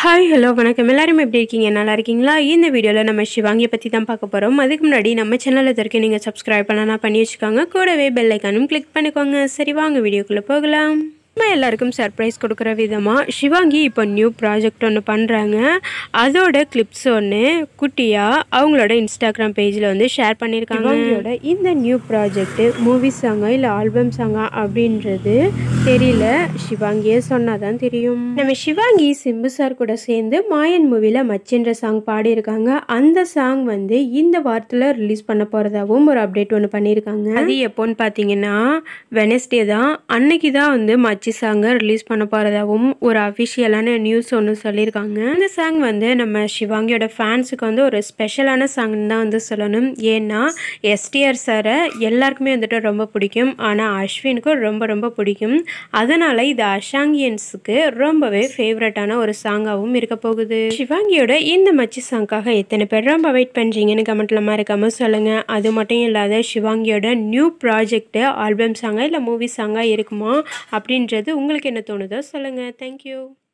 hi hello வணக்கம் எல்லாரும் எப்படி இருக்கீங்க நல்லா இருக்கீங்களா இந்த வீடியோவில் நம்ம சிவாங்கியை பற்றி தான் பார்க்க போகிறோம் அதுக்கு முன்னாடி நம்ம சேனலில் இருக்க நீங்கள் சப்ஸ்கிரைப் பண்ணனா பண்ணி வச்சுக்கோங்க கூடவே பெல் ஐக்கானும் கிளிக் பண்ணிக்கோங்க சரி வாங்க வீடியோக்குள்ளே போகலாம் நம்ம எல்லாருக்கும் சர்ப்ரைஸ் கொடுக்குற விதமாக சிவாங்கி இப்போ நியூ ப்ராஜெக்ட் ஒன்று பண்ணுறாங்க அதோட கிளிப்ஸ் ஒன்று குட்டியாக அவங்களோட இன்ஸ்டாகிராம் பேஜில் வந்து ஷேர் பண்ணியிருக்காங்க சிவாங்கியோட இந்த நியூ ப்ராஜெக்ட் மூவி சாங்கா இல்லை ஆல்பம் சாங்கா அப்படின்றது தெரியல சிவாங்கியே சொன்னால் தான் தெரியும் நம்ம சிவாங்கி சிம்பு சார் கூட சேர்ந்து மாயன் மூவியில் மச்சின்ற சாங் பாடியிருக்காங்க அந்த சாங் வந்து இந்த வாரத்தில் ரிலீஸ் பண்ண போகிறதாவும் ஒரு அப்டேட் ஒன்று பண்ணியிருக்காங்க அது எப்போன்னு பார்த்தீங்கன்னா வெனஸ்டே தான் அன்னைக்கு தான் வந்து மச்சி சாங்கை ரிலீஸ் பண்ண போகிறதாவும் ஒரு அஃபிஷியலான நியூஸ் ஒன்று சொல்லியிருக்காங்க இந்த சாங் வந்து நம்ம சிவாங்கியோட ஃபேன்ஸுக்கு வந்து ஒரு ஸ்பெஷலான சாங்னு தான் வந்து சொல்லணும் ஏன்னா எஸ்டிஆர் சாரை எல்லாருக்குமே வந்துட்டு ரொம்ப பிடிக்கும் ஆனால் அஸ்வினுக்கும் ரொம்ப ரொம்ப பிடிக்கும் அதனால் இது அஷாங்கியன்ஸுக்கு ரொம்பவே ஃபேவரட்டான ஒரு சாங்காகவும் இருக்க போகுது சிவாங்கியோட இந்த மச்சி சாங்காக எத்தனை பேர் ரொம்ப வெயிட் பண்ணுறீங்கன்னு கமெண்ட்ல மறக்காம சொல்லுங்கள் அது மட்டும் இல்லாத சிவாங்கியோட நியூ ப்ராஜெக்ட் ஆல்பம் சாங்கா இல்லை மூவி சாங்கா இருக்குமா அப்படின்றது உங்களுக்கு என்ன தோணுதோ சொல்லுங்கள் தேங்க்யூ